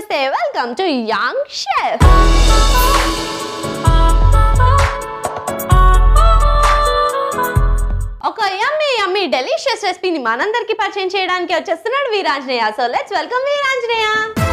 నమస్తే welcome to young chef ఒక యమ్మీ యమ్మీ delicious రెసిపీని మనందరికి పరిచయం చేయడానికి వచ్చేస్తున్నాడు Veeranjaneya so let's welcome Veeranjaneya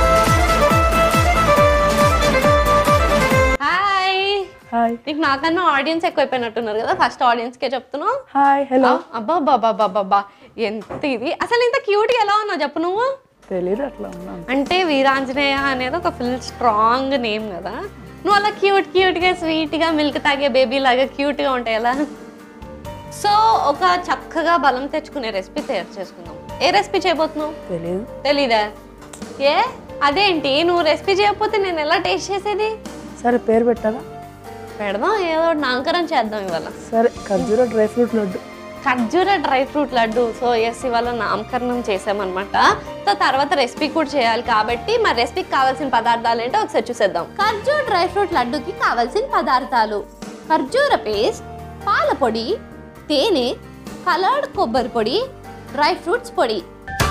hi hi నీకు నాకన్నా ఆడియన్స్ ఎక్కువైపోయినట్టున్నారు కదా ఫస్ట్ ఆడియన్స్కే చెప్తున్నావు హాయ్ హలో అబ్బా బాబా బాబా బా ఎంత ఇది అసలు ఇంత క్యూట్గా ఎలా ఉన్నావు చెప్పు నువ్వు తెలీదు అట్లా ఉన్నాను అంటే వీరాంజనేయ అనేది ఒక ఫుల్ స్ట్రాంగ్ నేమ్ కదా నువ్వు అలా క్యూట్ క్యూట్గా స్వీట్గా మిల్క్ తాగే బేబీ లాగా క్యూట్గా ఉంటాయి ఎలా సో ఒక చక్కగా బలం తెచ్చుకునే రెసిపీ తయారు చేసుకుందాం ఏ రెసిపీ చేయబోతున్నావు తెలీదు తెలీదా ఏ అదేంటి నువ్వు రెసిపీ చేయకపోతే నేను ఎలా టేస్ట్ చేసేది సరే పేరు పెట్టాలా పెడదాం ఏదో ఒకటి నామకరం చేద్దాం ఇవాళ సరే ఖర్జూర డ్రై ఫ్రూట్ లడ్డు ఖర్జూర dry fruit laddu so yes ఇవాళ నామకరణం చేసామన్నమాట సో తర్వాత రెసిపీ కూడా చేయాలి కాబట్టి మరి రెసిపీకి కావాల్సిన పదార్థాలు ఏంటో ఒకసారి చూసేద్దాం ఖర్జూర డ్రై ఫ్రూట్ లడ్డుకి కావాల్సిన పదార్థాలు ఖర్జూర పేస్ట్ పాల పొడి తేనె కలర్డ్ కొబ్బరి పొడి డ్రై ఫ్రూట్స్ పొడి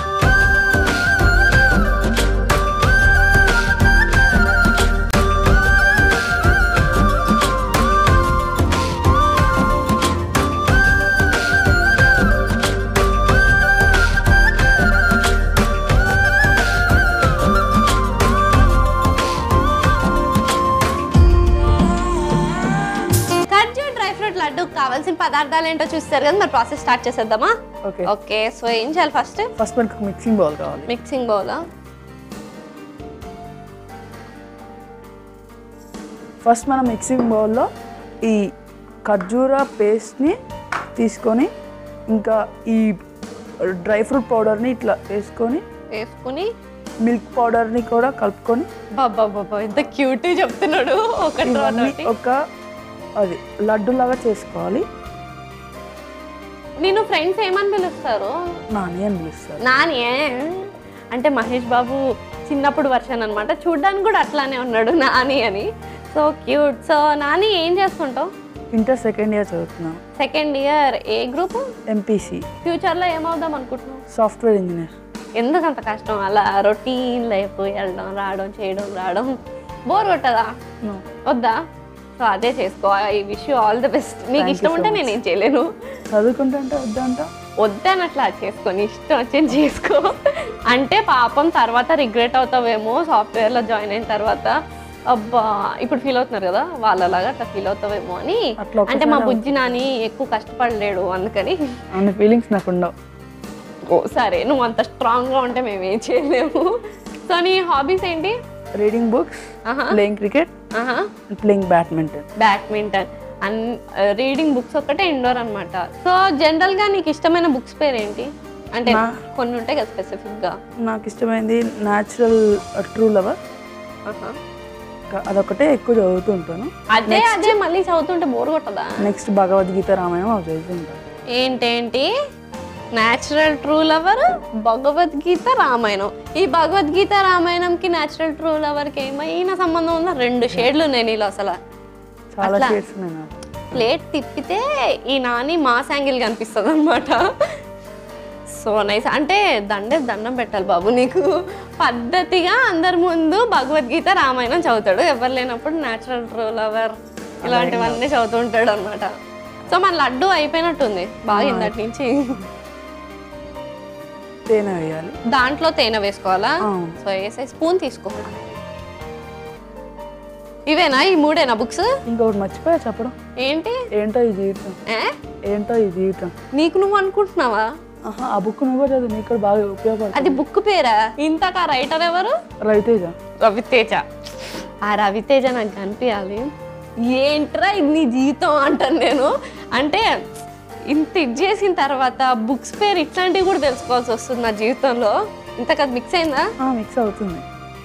ఖర్జూర డ్రై ఫ్రూట్ లడ్డు కావాల్సిన పదార్థాలు ఏంటో చూస్తారు కదా మరి ప్రాసెస్ స్టార్ట్ చేసేద్దామా ఓకే ఓకే సో ఏం చేయాలి ఫస్ట్ ఫస్ట్ మనకు మిక్సింగ్ బౌల్ కావాలి మిక్సింగ్ బౌలా ఫస్ట్ మనం మిక్సింగ్ బౌల్లో ఈ ఖర్జూర పేస్ట్ని తీసుకొని ఇంకా ఈ డ్రై ఫ్రూట్ పౌడర్ని ఇట్లా వేసుకొని వేసుకుని మిల్క్ పౌడర్ని కూడా కలుపుకొని బాబా బాబా ఎంత క్యూట్ చెప్తున్నాడు ఒకటి ఇవన్నీ ఒకటి ఒక అది లడ్డులాగా చేసుకోవాలి నేను ఫ్రెండ్స్ ఏమని పిలుస్తారు నాని అని పిలుస్తారు నాని అంటే మహేష్ బాబు చిన్నప్పుడు వర్షన్ అనమాట చూడ్డానికి కూడా అట్లానే ఉన్నాడు నాని అని సో క్యూట్ సో నాని ఏం చేసుకుంటావు ఇంటర్ సెకండ్ ఇయర్ చదువుతున్నాను సెకండ్ ఇయర్ ఏ గ్రూప్ ఎంపీసీ ఫ్యూచర్లో ఏమవుదాం అనుకుంటున్నావు సాఫ్ట్వేర్ ఇంజనీర్ ఎందుకు అంత కష్టం అలా రొటీన్ లైఫ్ వెళ్ళడం రావడం చేయడం రావడం బోర్ కొట్టదా వద్దా సో అదే చేసుకో I wish you all the best నీకు Thank you ఇష్టం so ఉంటే much. నేనేం చేయలేను చదువుకుంటుంటే వద్దంట వద్దనట్లా చేసుకొని ఇష్టం వచ్చింది చేసుకో అంటే పాపం తర్వాత రిగ్రెట్ అవుతావేమో సాఫ్ట్వేర్లో జాయిన్ అయిన తర్వాత అబ్బా ఇప్పుడు ఫీల్ అవుతున్నారు కదా వాళ్ళలాగా అట్లా ఫీల్ అవుతావేమో అని అట్లా అంటే మా ఒక్కసారి బుజ్జి నాని ఎక్కువ కష్టపడలేడు అందుకని అన్ని ఫీలింగ్స్ నాకు ఉండవు ఓ సరే నువ్వు అంత స్ట్రాంగ్గా ఉంటే మేము ఏం చేయలేము సో నీ హాబీస్ ఏంటి రీడింగ్ బుక్స్ ఆహా ప్లేయింగ్ క్రికెట్ ఆహా playing badminton badminton and reading books ఒక్కటే ఇండోర్ అనమాట సో జనరల్గా నీకు ఇష్టమైన బుక్స్ పేరేంటి అంటే నా- కొన్ని ఉంటాయి కదా స్పెసిఫిక్గా నాకు ఇష్టమైంది న్యాచురల్ ట్రూ లవర్ అదొకటే ఎక్కువ చదువుతూ ఉంటాను అదే అదే మళ్ళీ చదువుతుంటే బోర్ కొట్టదా నెక్స్ట్ భగవద్గీత రామాయణం అవి చదువుతూ ఉంటాను ఏంటేంటి natural true lover Bhagavad Gita Ramayanam ఈ భగవద్గీత రామాయణంకి న్యాచురల్ ట్రూ లవర్కి ఏమైనా సంబంధం ఉందా రెండు షేడ్లు ఉన్నాయి నీళ్ళు అసలు చాలా అట్లా. షేడ్స్ ఉన్నాయి నాకు ప్లేట్ తిప్పితే ఈ నాని మాస్ యాంగిల్ కనిపిస్తుంది అనమాట సో నైస్ అంటే దండే దండం పెట్టాలి బాబు నీకు పద్ధతిగా అందరి ముందు భగవద్గీత రామాయణం చదువుతాడు ఎవరు లేనప్పుడు న్యాచురల్ ట్రూ లవర్ ఇలాంటివన్నీ చదువుతూ ఉంటాడు అనమాట సో మన లడ్డు అయిపోయినట్టుంది బాగా ఇందటి నుంచి తేనె వేయాలి దాంట్లో తేనె వేసుకోవాలా అవును. సో వేసే స్పూన్ తీసుకో ఇవేనా ఈ మూడేనా బుక్స్ ఇంకొకటి మర్చిపోయా చెప్పడం ఏంటి ఏంటో ఈ జీవితం ఏ? ఏంటో ఈ జీవితం నీకు నువ్వు అనుకుంటున్నావా ఆహా ఆ బుక్ నువ్వు కూడా చదువు నీకు కూడా బాగా ఉపయోగపడుతుంది అది బుక్ పేరా ఇంతక రైటర్ ఎవరు రవితేజ రవితేజ ఆ రవితేజ నాకు కనిపించాలి ఏంట్రా ఇది నీ జీవితం అంటాను నేను అంటే ఇంత ఇది చేసిన తర్వాత బుక్స్ పేరు ఇట్లాంటివి కూడా తెలుసుకోవాల్సి వస్తుంది నా జీవితంలో ఇంతకది మిక్స్ అయిందా మిక్స్ అవుతుంది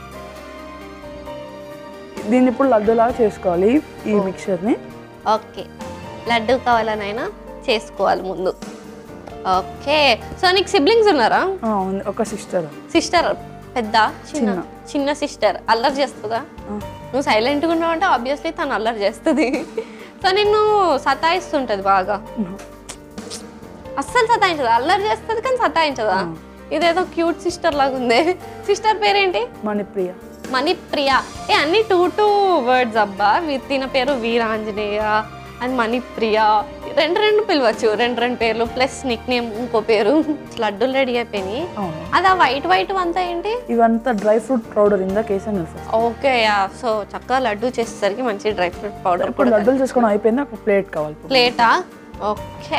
దీన్ని ఇప్పుడు లడ్డులాగా చేసుకోవాలి ఈ మిక్చర్ని ఓకే లడ్డు కావాలనైనా చేసుకోవాలి ముందు ఓకే సో నీకు సిబ్లింగ్స్ ఉన్నారా ఉంది ఒక సిస్టర్ సిస్టర్ పెద్ద చిన్న చిన్న. చిన్న సిస్టర్ అల్లరి చేస్తుందా నువ్వు సైలెంట్గా ఉన్నావు అంటే ఆబ్వియస్లీ తను అల్లరి చేస్తుంది సో నిన్ను సతాయిస్తుంటది బాగా అస్సలు సతాయించదు అల్లరి చేస్తుంది కానీ సతాయించదా ఇదేదో క్యూట్ సిస్టర్ లాగా ఉంది సిస్టర్ పేరేంటి మణిప్రియ మణిప్రియ ఏ అన్ని టూ టూ వర్డ్స్ అబ్బా వీ- తిన పేరు వీరాంజనేయ అది మణిప్రియ రెండు రెండు పిలవచ్చు రెండు రెండు పేర్లు ప్లస్ నిక్ నేమ్ ఇంకో పేరు లడ్డూలు రెడీ అయిపోయినాయి అవును అది ఆ వైట్ వైట్ అంతా ఏంటి ఇవంతా డ్రై ఫ్రూట్ పౌడర్ ఇందాక వేసాను కదా first. ఓకే యా సో చక్కగా లడ్డు చేసేసరికి మంచి డ్రై ఫ్రూట్ పౌడర్ ఇప్పుడు కూడా లడ్డూలు చేసుకోవడం అయిపోయింది ఒక ప్లేట్ కావాలి ఇప్పుడు. ప్లేటా ఓకే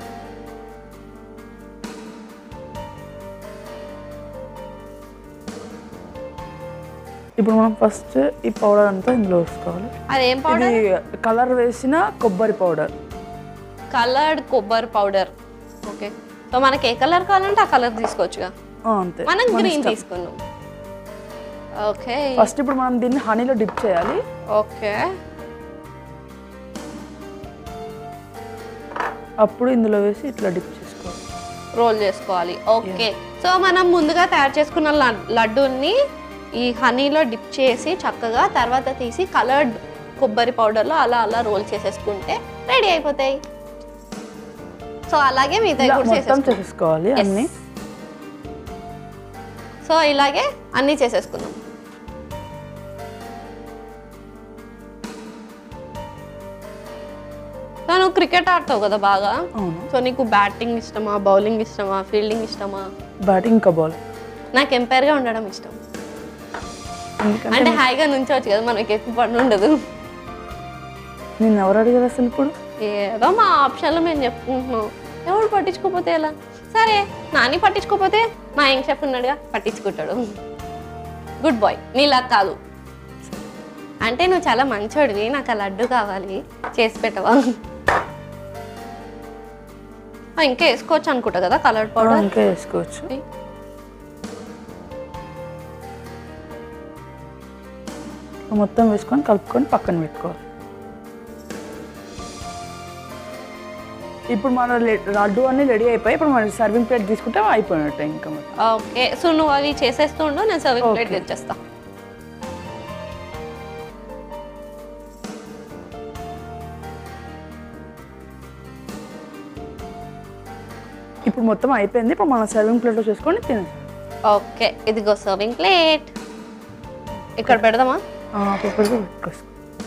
ఇప్పుడు మనం ఫస్ట్ ఈ పౌడర్ అంతా ఇందులో వేసుకోవాలి అదేం పౌడర్ ఇది కలర్ వేసిన కొబ్బరి పౌడర్ కలర్డ్ కొబ్బరి పౌడర్ ఓకే సో మనకి ఏ కలర్ కావాలంటే ఆ కలర్ తీసుకోవచ్చుగా అంతే మనం మన గ్రీన్ ఇష్టం. తీసుకున్నాం ఓకే ఫస్ట్ ఇప్పుడు మనం దీన్ని హనీలో డిప్ చేయాలి ఓకే అప్పుడు ఇందులో వేసి ఇట్లా డిప్ చేసుకోవాలి రోల్ చేసుకోవాలి ఓకే సో మనం ముందుగా తయారు చేసుకున్న లడ్- లడ్డూల్ని ఈ హనీలో డిప్ చేసి చక్కగా తర్వాత తీసి కలర్డ్ కొబ్బరి పౌడర్లో అలా అలా రోల్ చేసేసుకుంటే రెడీ అయిపోతాయి సో అలాగే మిగతా ఇలా కూడా మొత్తం చేసేసుకుంటాం చేసేసుకోవాలి Yes. అన్ని సో ఇలాగే అన్నీ చేసేసుకుందాం సో నువ్వు క్రికెట్ ఆడతావు కదా బాగా అవును సో నీకు బ్యాటింగ్ ఇష్టమా బౌలింగ్ ఇష్టమా ఫీల్డింగ్ ఇష్టమా బ్యాటింగ్ ఇంకా బాల్ నాకు ఎంపైర్గా ఉండడం ఇష్టం ఎందుకంటే అంటే హాయిగా నుంచోవచ్చు కదా మనకి ఎక్కువ పని ఉండదు నేను ఎవరు అడిగారు అసలు ఇప్పుడు ఏదో మా ఆప్షన్లో మేము చెప్పుకుంటున్నాం ఎవడు పట్టించుకోకపోతే ఎలా సరే నాని పట్టించుకోకపోతే మా యంగ్ షెఫ్ ఉన్నాడుగా పట్టించుకుంటాడు గుడ్ బాయ్ నీలా కాదు అంటే నువ్వు చాలా మంచోడివి నాకు ఆ లడ్డు కావాలి చేసి పెట్టవా ఆ, ఇంకా వేసుకోవచ్చు అనుకుంటా కదా కలర్ ఆ, పౌడర్ ఇంకా వేసుకోవచ్చు మొత్తం వేసుకొని కలుపుకొని పక్కన పెట్టుకోవాలి ఇప్పుడు మన లె- లడ్డు అన్ని రెడీ అయిపోయి ఇప్పుడు మన సర్వింగ్ ప్లేట్ తీసుకుంటే అయిపోయినట్టే ఇంకా మొత్తం ఓకే సో నువ్వు అవి చేసేస్తుండు నేను సర్వింగ్ ప్లేట్ Okay. తెచ్చేస్తా ఇప్పుడు మొత్తం అయిపోయింది ఇప్పుడు మన సర్వింగ్ ప్లేట్లో చేసుకొని తినేసి ఓకే ఇదిగో సర్వింగ్ ప్లేట్ ఇక్కడ పెడదామా పెట్టుకోవచ్చు పెట్టుకోవచ్చు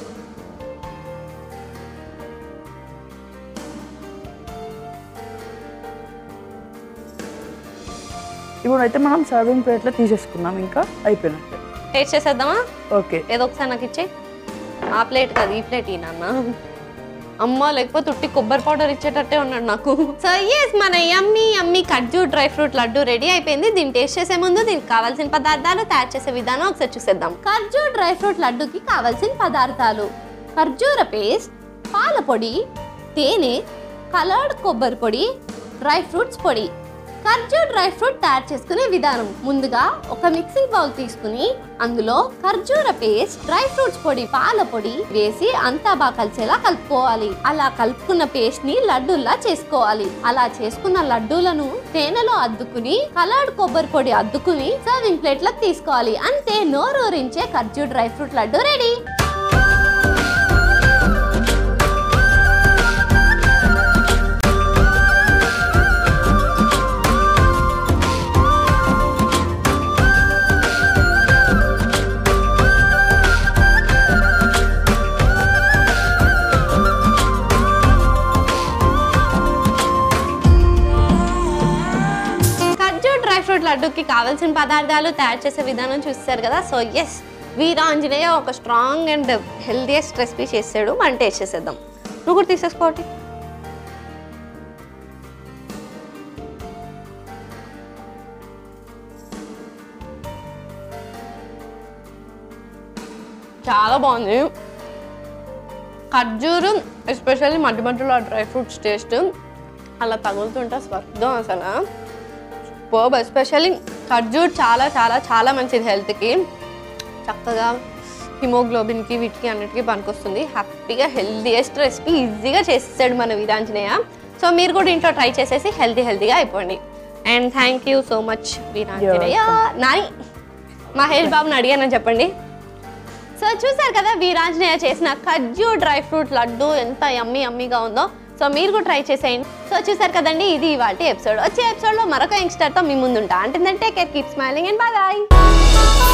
ఇప్పుడు అయితే మనం సర్వింగ్ ప్లేట్లో తీసేసుకున్నాం ఇంకా అయిపోయినట్టే టేస్ట్ చేసేద్దామా ఓకే ఏదో ఒకసారి నాకు ఇచ్చే ఆ ప్లేట్ కాదు ఈ ప్లేట్ ఈ నాన్న అమ్మ లేకపోతే ఉట్టి కొబ్బరి పౌడర్ ఇచ్చేటట్టే ఉన్నాడు నాకు సో ఎస్ మన యమ్మీ యమ్మీ కజ్జూ డ్రై ఫ్రూట్ లడ్డు రెడీ అయిపోయింది దీన్ని టేస్ట్ చేసే ముందు దీనికి కావాల్సిన పదార్థాలు తయారు చేసే విధానం ఒకసారి చూసేద్దాం ఖర్జూర్ డ్రై ఫ్రూట్ లడ్డుకి కావాల్సిన పదార్థాలు ఖర్జూర పేస్ట్ పాల పొడి తేనె కలర్డ్ కొబ్బరి పొడి డ్రై ఫ్రూట్స్ పొడి ఖర్జూర్ డ్రై ఫ్రూట్ తయారు చేసుకునే విధానం ముందుగా ఒక మిక్సింగ్ బౌల్ తీసుకుని అందులో ఖర్జూర పేస్ట్ డ్రై ఫ్రూట్స్ పొడి పాల పొడి వేసి అంతా బాగా కలిసేలా కలుపుకోవాలి అలా కలుపుకున్న పేస్ట్ ని లడ్డూల్లా చేసుకోవాలి అలా చేసుకున్న లడ్డూలను తేనెలో అద్దుకుని కలర్డ్ కొబ్బరి పొడి అద్దుకుని సర్వింగ్ ప్లేట్లకు తీసుకోవాలి అంతే నోరూరించే ఖర్జూర్ డ్రై ఫ్రూట్ లడ్డు రెడీ ఖర్జూర్ డ్రై ఫ్రూట్ లడ్డూకి కావాల్సిన పదార్థాలు తయారు చేసే విధానం చూస్తారు కదా సో ఎస్ వీరాంజనేయ ఒక స్ట్రాంగ్ అండ్ హెల్దియెస్ట్ రెసిపీ చేసాడు మనం టేస్ట్ చేసేద్దాం నువ్వు కూడా తీసేసుకోటి చాలా బాగుంది ఖర్జూరు ఎస్పెషల్లీ మధ్య మధ్యలో డ్రై ఫ్రూట్స్ టేస్ట్ అలా తగులుతుంటే స్వర్గం అసలు పోబ్ ఎస్పెషల్లీ ఖర్జూర్ చాలా చాలా చాలా మంచిది హెల్త్కి చక్కగా హిమోగ్లోబిన్కి వీటికి అన్నిటికీ పనికొస్తుంది హ్యాపీగా హెల్దీయెస్ట్ రెసిపీ ఈజీగా చేసేసాడు మన వీరాంజనేయ సో మీరు కూడా ఇంట్లో ట్రై చేసేసి హెల్తీ హెల్తీగా అయిపోండి and thank you so much Veeranjaneya Nani Mahesh బాబుని అడిగానని చెప్పండి సో చూసారు కదా వీరాంజనేయ చేసిన ఖర్జూ డ్రై ఫ్రూట్ లడ్డు ఎంత యమ్మీ యమ్మీగా ఉందో సో మీరు కూడా ట్రై చేసేయండి సో చూసారు కదండి ఇది ఇవాటి ఎపిసోడ్ వచ్చే ఎపిసోడ్లో మరొక యంగ్స్టర్తో మీ ముందుంటా అంటే care keep smiling and bye